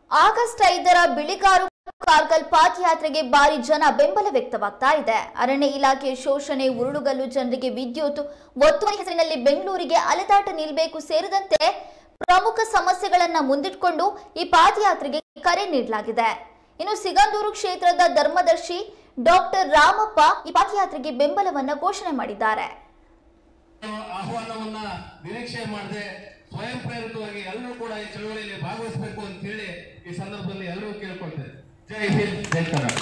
August ಐದರ ಬಿಳಿಕಾರು ಕಾರ್ಗಲ್ ಪಾದಯಾತ್ರೆಗೆ ಭಾರಿ ಜನ ಬೆಂಬಲ ವ್ಯಕ್ತವಾಗ್ತಾ ಇದೆ ಅರಣ್ಯ ಇಲಾಖೆ ಶೋಷಣೆ ಉರುಳುಗಲ್ಲು ಜನರಿಗೆ ವಿದ್ಯುತ್ ಒತ್ತುವರಿ ಹೆಸರಿನಲ್ಲಿ ಬೆಂಗಳೂರಿಗೆ ಅಲೆದಾಟ ನಿಲ್ಬೇಕು ಸೇರಿದಂತೆ ಪ್ರಮುಖ ಸಮಸ್ಯೆಗಳನ್ನ ಮುಂದಿಟ್ಕೊಂಡು ಈ ಪಾದಯಾತ್ರೆಗೆ ಕರೆ ನೀಡಲಾಗಿದೆ ಇನ್ನು ಸಿಗಂದೂರು ಕ್ಷೇತ್ರದ ಧರ್ಮದರ್ಶಿ ಡಾಕ್ಟರ್ ರಾಮಪ್ಪ ಈ ಪಾದಯಾತ್ರೆಗೆ ಬೆಂಬಲವನ್ನ ಘೋಷಣೆ ಮಾಡಿದ್ದಾರೆ ಆಹ್ವಾನವನ್ನ ನಿರೀಕ್ಷೆ ಮಾಡದೆ ಸ್ವಯಂ ಪ್ರೇರಿತವಾಗಿ ಎಲ್ಲರೂ ಕೂಡ ಈ ಚಳವಳಿಯಲ್ಲಿ ಭಾಗವಹಿಸಬೇಕು ಅಂತ ಹೇಳಿ ಈ ಸಂದರ್ಭದಲ್ಲಿ ಎಲ್ಲರೂ ಕೇಳ್ಕೊಳ್ತೇವೆ ಜೈ ಹಿಂದ್ ಜೈ ಕರ್ನಾಟಕ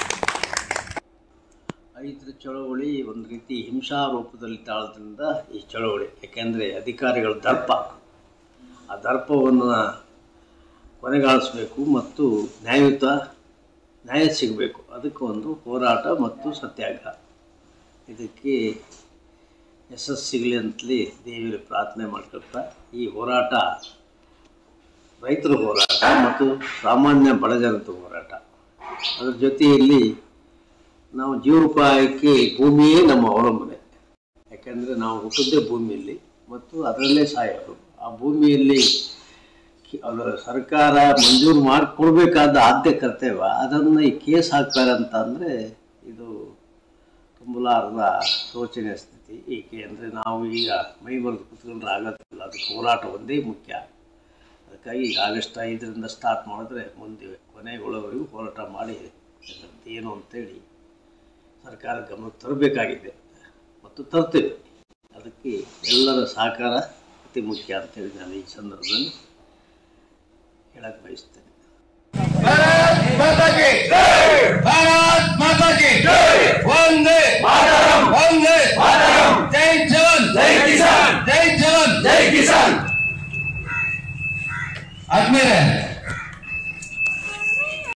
ರೈತರ ಚಳವಳಿ ಒಂದು ರೀತಿ ಹಿಂಸಾ ರೂಪದಲ್ಲಿ ತಾಳೋದ್ರಿಂದ ಈ ಚಳವಳಿ ಯಾಕೆಂದರೆ ಅಧಿಕಾರಿಗಳ ದರ್ಪ ಆ ದರ್ಪವನ್ನು ಕೊನೆಗಾಣಿಸ್ಬೇಕು ಮತ್ತು ನ್ಯಾಯಯುತ ನ್ಯಾಯ ಸಿಗಬೇಕು ಅದಕ್ಕೆ ಒಂದು ಹೋರಾಟ ಮತ್ತು ಸತ್ಯಾಗ್ರಹ ಇದಕ್ಕೆ ಯಶಸ್ಸು ಸಿಗಲಿ ಅಂತಲೇ ದೇವಿಯಲ್ಲಿ ಪ್ರಾರ್ಥನೆ ಮಾಡ್ಕೊಳ್ತಾ ಈ ಹೋರಾಟ ರೈತರ ಹೋರಾಟ ಮತ್ತು ಸಾಮಾನ್ಯ ಬಡಜನದ ಹೋರಾಟ ಅದರ ಜೊತೆಯಲ್ಲಿ ನಾವು ಜೀವನೋಪಾಯಕ್ಕೆ ಭೂಮಿಯೇ ನಮ್ಮ ಅವಲಂಬನೆ ಯಾಕೆಂದರೆ ನಾವು ಹುಟ್ಟಿದ್ದೇ ಭೂಮಿಯಲ್ಲಿ ಮತ್ತು ಅದರಲ್ಲೇ ಸಾಯೋರು ಆ ಭೂಮಿಯಲ್ಲಿ ಕಿ- ಅದು ಸರ್ಕಾರ ಮಂಜೂರು ಮಾಡಿಕೊಡ್ಬೇಕಾದ ಆದ್ಯ ಕರ್ತವ್ಯ ಅದನ್ನು ಈ ಕೇಸ್ ಹಾಕ್ತಾರೆ ಅಂತ ಅಂದರೆ ಇದು ತುಂಬಲಾರದ ಶೋಚನೀಯ ಸ್ಥಿತಿ ಏಕೆ ಅಂದರೆ ನಾವು ಈಗ ಮೈ ಬರೆದು ಕುತ್ಕೊಂಡ್ರೆ ಆಗೋದಿಲ್ಲ ಅದಕ್ಕೆ ಹೋರಾಟ ಒಂದೇ ಮುಖ್ಯ ಅದಕ್ಕಾಗಿ ಈಗ ಆಗಸ್ಟ್ ಐದರಿಂದ ಸ್ಟಾರ್ಟ್ ಮಾಡಿದ್ರೆ ಮುಂದೆ ಕೊನೆಗೊಳ್ಳೋವರೆಗೂ ಹೋರಾಟ ಮಾಡಿ ಇದರದ್ದು ಏನು ಅಂತೇಳಿ ಸರ್ಕಾರ ಗಮನಕ್ಕೆ ತರಬೇಕಾಗಿದೆ ಮತ್ತು ತರ್ತೇವೆ ಅದಕ್ಕೆ ಎಲ್ಲರ ಸಹಕಾರ ಅತಿ ಮುಖ್ಯ ಅಂತೇಳಿ ನಾನು ಈ ಸಂದರ್ಭದಲ್ಲಿ ಹೇಳಕ್ಕೆ ಬಯಸ್ತೇನೆ ಭಾರತ್ ಮಾತಾ ಕಿ ಭಾರತ್ ಮಾತಾ ಕಿ ವಂದೇ ವಂದೇ ಜೈ ಜವಾನ್ ಜೈ ಕಿಸಾನ್ ಜೈ ಜವಾನ್ ಜೈ ಕಿಸಾನ್ ಆದ್ಮೇಲೆ